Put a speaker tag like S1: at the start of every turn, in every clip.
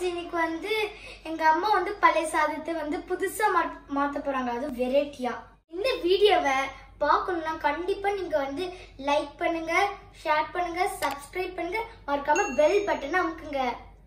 S1: இன்னைக்கு வந்து எங்க அம்மா வந்து பழைய சாதத்தை வந்து புதுசா மா- மாத்த போறாங்க அது வெரைட்டியா இந்த வீடியோவை பார்க்கணும்னா கண்டிப்பா நீங்க வந்து லைக் பண்ணுங்க ஷேர் பண்ணுங்க சப்ஸ்கிரைப் பண்ணுங்க மறக்காம பெல் பட்டனை அமுக்குங்க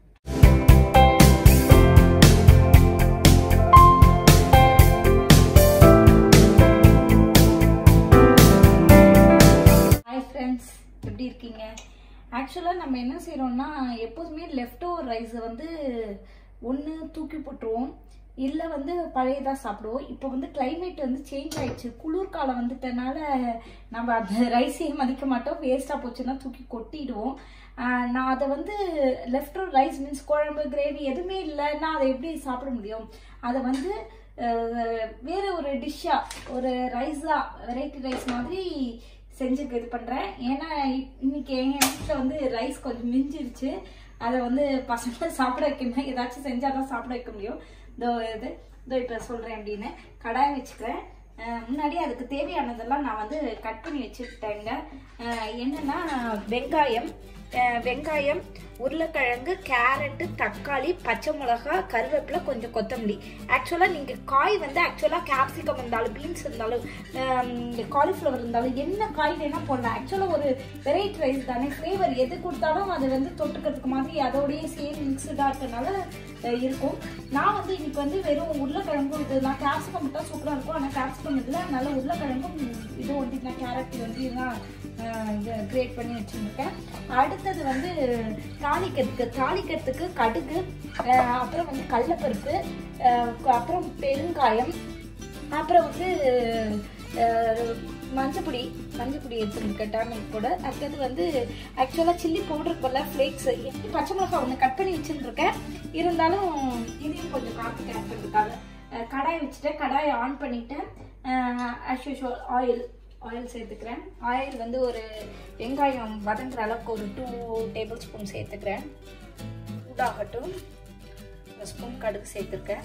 S2: ஹாய் ஃப்ரெண்ட்ஸ் எப்படி இருக்கீங்க ஆக்சுவலாக நம்ம என்ன செய்கிறோம்னா எப்போதுமே லெஃப்ட் ஓவர் ரைஸை வந்து ஒன்று தூக்கி போட்டுருவோம் இல்லை வந்து பழையதாக சாப்பிடுவோம் இப்போ வந்து climate வந்து சேஞ்ச் ஆயிடுச்சு குளிர்காலம் வந்துட்டனால நம்ம அந்த ரைஸையே மதிக்க மாட்டோம் வேஸ்ட்டாக போச்சுன்னா தூக்கி கொட்டிடுவோம் ஆஹ் நான் அதை வந்து லெஃப்ட் ஓவர் ரைஸ் மீன்ஸ் குழம்பு கிரேவி எதுவுமே இல்லைன்னா அதை எப்படி சாப்பிட முடியும் அதை வந்து அஹ், வேற ஒரு டிஷ்ஷா ஒரு ரைஸா வெரைட்டி ரைஸ் மாதிரி செஞ்சு இது பண்றேன் ஏன்னா இ- இன்னைக்கு எங்க வீட்டில் வந்து ரைஸ் கொஞ்சம் மிஞ்சிருச்சு அதை வந்து பசங்க சாப்பிட வைக்கணும் ஏதாச்சும் செஞ்சாதான் சாப்பிட வைக்க முடியும் இதோ இது இதோ இப்போ சொல்றேன் அப்படின்னு கடாய் வச்சுக்கிறேன் அஹ், முன்னாடி அதுக்கு தேவையானதெல்லாம் நான் வந்து கட் பண்ணி வச்சுக்கிட்டேங்க அஹ், என்னன்னா வெங்காயம் அஹ், வெங்காயம் உருளைக்கிழங்கு கேரட்டு தக்காளி பச்சை மிளகா கருவேப்பிலை கொஞ்சம் கொத்தமல்லி ஆக்சுவலாக நீங்கள் காய் வந்து ஆக்சுவலாக கேப்சிகம் இருந்தாலும் பீன்ஸ் இருந்தாலும் காலிஃப்ளவர் இருந்தாலும் என்ன காய் வேணால் போடலாம் ஆக்சுவலாக ஒரு வெரைட்டி ரைஸ் தானே ஃப்ளேவர் எது கொடுத்தாலும் அது வந்து தொட்டுக்கிறதுக்கு மாதிரி அதோடய சேம் மிக்ஸ்டாக இருக்கனால அஹ், இருக்கும் நான் வந்து இன்னைக்கு வந்து வெறும் உருளைக்கிழங்கும் இது நான் கேப்சிகம் மட்டும் சூப்பராக இருக்கும் ஆனால் கேப்சிகம் இதில் அதனால உருளைக்கிழங்கும் இது ஒண்டி நான் கேரட் வந்து தான் கிரேட் பண்ணி வச்சுருக்கேன் அடுத்தது வந்து தாளிக்கிறதுக்கு தாளிக்கிறதுக்கு கடுகு அஹ், அப்புறம் வந்து கடலப்பருப்பு அஹ், அப்புறம் பெருங்காயம் அப்புறம் வந்து அஹ், மஞ்சப்பொடி மஞ்சப்பொடி எடுத்துருக்கேன் டர்மரிக் கூட அடுத்தது வந்து ஆக்சுவலாக சில்லி பவுடர் போல ஃப்ளேக்ஸ் பச்சை மிளகாய் ஒன்று கட் பண்ணி வச்சுருக்கேன் இருந்தாலும் இதையும் கொஞ்சம் காற்று ஆட் பண்ணுறதுக்காக அஹ், கடாய் வச்சுட்டேன் கடாயை ஆன் பண்ணிட்டேன் ஆஸ் யூஷுவல் ஆயில் ஆயில் சேர்த்துக்கிறேன் ஆயில் வந்து ஒரு வெங்காயம் வதங்குற அளவுக்கு ஒரு டூ டேபிள் ஸ்பூன் சேர்த்துக்கிறேன் சூடாகட்டும் ஒரு ஸ்பூன் கடுகு சேர்த்துருக்கேன்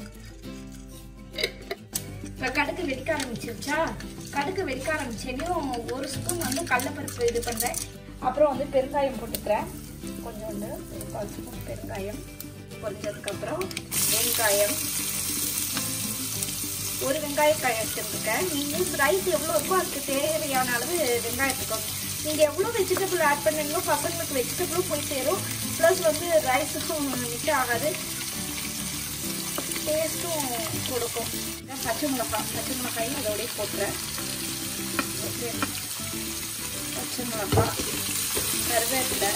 S2: இப்போ கடுகு வெடிக்க ஆரம்பிச்சிருச்சா கடுகு வெடிக்க ஆரம்பிச்சேனையும் ஒரு ஸ்பூன் வந்து கடலப்பருப்பு இது பண்ணுறேன் அப்புறம் வந்து பெருங்காயம் போட்டுக்கிறேன் கொஞ்சோண்டு ஒரு கால் ஸ்பூன் பெருங்காயம் பொரிஞ்சதுக்கப்புறம் வெங்காயம் ஒரு வெங்காயக்காய் வச்சுருக்கேன் நீங்கள் ரைஸ் எவ்வளோ இருக்கோ அதுக்கு தேவையான அளவு வெங்காயத்துக்கும் நீங்கள் எவ்வளோ வெஜிடபிள் ஆட் பண்ணீங்களோ பசங்களுக்கு வெஜிடபிளும் போய் சேரும் ப்ளஸ் வந்து ரைஸுக்கும் மிஸ் ஆகாது டேஸ்ட்டும் கொடுக்கும் இதான் பச்சை மிளகாய் பச்சை மிளகாயும் அதோடய போட்டுறேன் ஓகே பச்சை மிளகாய் கருவேப்பிலை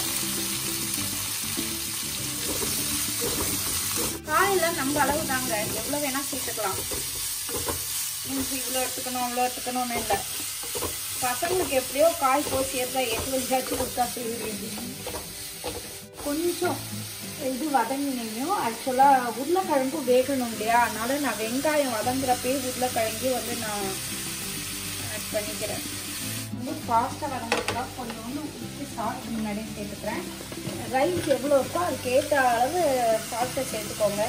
S2: காயெல்லாம் நம்ம அளவு தாங்க எவ்வளோ வேணால் சேர்த்துக்கலாம் மீன்ஸ் இவ்வளோ எடுத்துக்கணும் அவ்வளோ எடுத்துக்கணும்னு இல்லை பசங்களுக்கு எப்படியோ காய் போய் சேர்த்தா எட்டு வயசாச்சும் கொடுத்தா சரி கொஞ்சம் இது வதங்கினையும் ஆக்சுவலாக உருளைக்கிழங்கும் வேகணும் இல்லையா அதனால நான் வெங்காயம் வதங்குறப்பே உருளைக்கிழங்கு வந்து நான் ஆட் பண்ணிக்கிறேன் ரொம்ப ஃபாஸ்ட்டாக வதங்கிக்கலாம் கொஞ்சோண்டு உப்பு சால்ட் முன்னாடியே சேர்த்துக்கிறேன் ரைஸ் எவ்வளோ இருக்கோ அதுக்கு ஏற்ற அளவு சால்ட்டை சேர்த்துக்கோங்க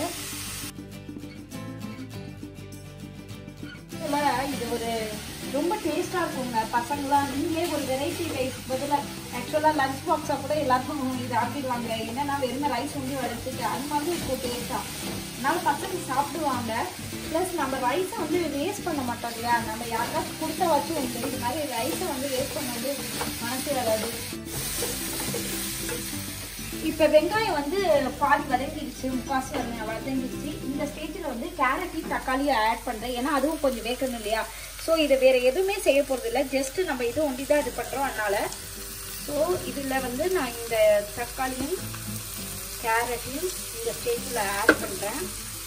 S2: ஆக்சுவலாக இது ஒரு ரொம்ப டேஸ்ட்டாக இருக்குங்க பசங்களாம் நீங்களே ஒரு வெரைட்டி ரைஸ் பதிலாக ஆக்சுவலாக லஞ்ச் பாக்ஸாக கூட எல்லாருக்கும் இது ஆக்கிடுவாங்க என்னன்னா வெறும் ரைஸ் வந்து வடிச்சிட்டு அது மாதிரி இருக்கும் டேஸ்ட்டாக அதனால பசங்க சாப்பிடுவாங்க ப்ளஸ் நம்ம ரைஸை வந்து வேஸ்ட் பண்ண மாட்டோம் இல்லையா நம்ம யாருக்காச்சும் கொடுத்த வச்சு உண்டு இது மாதிரி ரைஸை வந்து வேஸ்ட் பண்ண வந்து மனசு வராது இப்போ வெங்காயம் வந்து பாதி வதங்கிடுச்சு முக்காசி வதங்க வதங்கிடுச்சு இந்த ஸ்டேஜில் வந்து கேரட்டையும் தக்காளியும் ஆட் பண்ணுறேன் ஏன்னா அதுவும் கொஞ்சம் வேகணும் இல்லையா ஸோ இதை வேறு எதுவுமே செய்ய போகிறது இல்லை ஜஸ்ட்டு நம்ம இது ஒண்டி தான் இது பண்ணுறோம் அதனால் ஸோ இதில் வந்து நான் இந்த தக்காளியும் கேரட்டையும் இந்த ஸ்டேஜில் ஆட் பண்ணுறேன்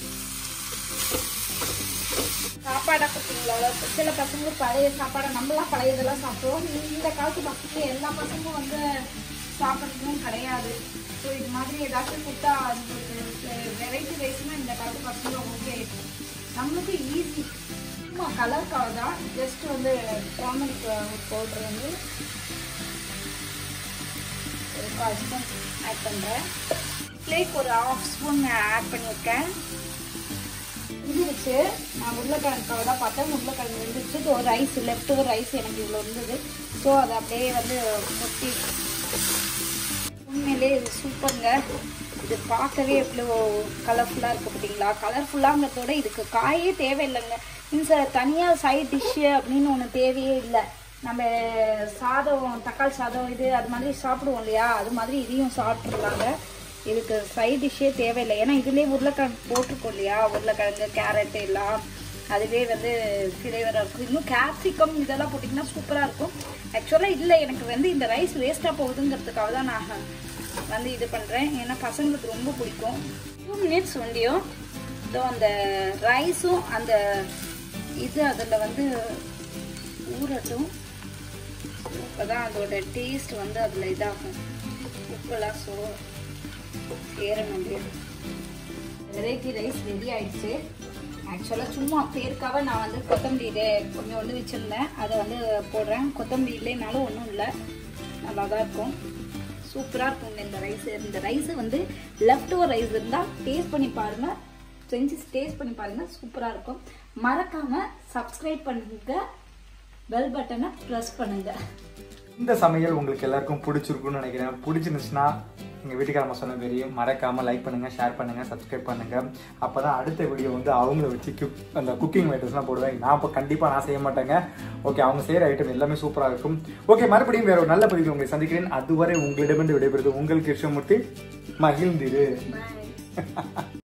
S2: சாப்பாடாக பார்த்தீங்களா சில பசங்க பழைய சாப்பாடை நம்மளாம் பழையதெல்லாம் சாப்பிடுவோம் இந்த காலத்து பசங்க எல்லா பசங்களும் வந்து சாப்பிட்றதும் கிடையாது ஸோ இது மாதிரி ஏதாச்சும் கொடுத்தா அதுங்களுக்கு வெரைட்டி ரைஸ்னால் இந்த காலத்து பசங்க ஓகே நம்மளுக்கு ஈஸி சும்மா கலருக்காக தான் ஜஸ்ட் வந்து டாமரிக் பவுடர் வந்து ஒரு கால் ஸ்பூன் ஆட் பண்ணுறேன் ஃப்ளேக் ஒரு ஹாஃப் ஸ்பூன் ஆட் பண்ணியிருக்கேன் இருந்துச்சு நான் உருளைக்கிழங்காக தான் பார்த்தேன் உருளைக்கிழங்கு இருந்துச்சு இது ஒரு ரைஸ் லெஃப்ட் ஒரு ரைஸ் எனக்கு இவ்வளோ இருந்தது ஸோ அதை அப்படியே வந்து கொட்டி உண்மையிலே இது சூப்பருங்க இது பார்க்கவே எவ்வளோ கலர்ஃபுல்லாக இருக்குது பார்த்தீங்களா கலர்ஃபுல்லாங்கிறதோட இதுக்கு காயே தேவையில்லைங்க இந்த தனியாக சைட் டிஷ்ஷு அப்படின்னு ஒன்று தேவையே இல்லை நம்ம சாதம் தக்காளி சாதம் இது அது மாதிரி சாப்பிடுவோம் இல்லையா அது மாதிரி இதையும் சாப்பிட்ருலாங்க இதுக்கு சைட் டிஷ்ஷே தேவையில்லை ஏன்னா இதுலேயே உருளைக்கிழங்கு போட்டிருக்கோம் இல்லையா உருளைக்கிழங்கு கேரட் எல்லாம் அதுவே வந்து ஃப்ளேவராக இருக்கும் இன்னும் கேப்சிகம் இதெல்லாம் போட்டிங்கன்னா சூப்பராக இருக்கும் ஆக்சுவலாக இல்லை எனக்கு வந்து இந்த ரைஸ் வேஸ்ட்டாக போகுதுங்கிறதுக்காக தான் நான் வந்து இது பண்ணுறேன் ஏன்னா பசங்களுக்கு ரொம்ப பிடிக்கும் டூ மினிட்ஸ் வண்டியும் இதோ அந்த ரைஸும் அந்த இது அதில் வந்து ஊறட்டும் அப்போ தான் அதோட டேஸ்ட் வந்து அதில் இதாகும் உப்பெல்லாம் சோ சேரணும் வெரைட்டி ரைஸ் ரெடி ஆயிடுச்சு ஆக்சுவலாக சும்மா பேருக்காக நான் வந்து கொத்தமல்லி இது கொஞ்சம் வந்து வச்சுருந்தேன் அதை வந்து போடுறேன் கொத்தமல்லி இல்லைனாலும் ஒன்றும் இல்லை நல்லா தான் இருக்கும் சூப்பராக இருக்குங்க இந்த ரைஸ் இந்த ரைஸ் வந்து லெஃப்ட் ஓவர் ரைஸ் இருந்தால் டேஸ்ட் பண்ணி பாருங்க செஞ்சு டேஸ்ட் பண்ணி பாருங்க சூப்பராக இருக்கும் மறக்காம சப்ஸ்கிரைப் பண்ணுங்க பெல் பட்டனை ப்ரெஸ் பண்ணுங்க
S3: இந்த சமையல் உங்களுக்கு எல்லாருக்கும் பிடிச்சிருக்கும்னு நினைக்கிறேன் பிடிச்சிருந்துச்சுன்னா எங்கள் வீட்டுக்காரம்மா சொன்ன பெரிய மறக்காமல் லைக் பண்ணுங்கள் ஷேர் பண்ணுங்கள் சப்ஸ்கிரைப் பண்ணுங்கள் அப்போ தான் அடுத்த வீடியோ வந்து அவங்கள வச்சு குக் அந்த குக்கிங் ஐட்டம்ஸ்லாம் போடுவேன் நான் இப்போ கண்டிப்பாக நான் செய்ய மாட்டேங்க ஓகே அவங்க செய்கிற ஐட்டம் எல்லாமே சூப்பராக இருக்கும் ஓகே மறுபடியும் வேற ஒரு நல்ல பதிவில் உங்களை சந்திக்கிறேன் அதுவரை உங்களிடமிருந்து விடைபெறுது உங்கள் கிருஷ்ணமூர்த்தி மகிழ்ந்திரு
S2: பாய்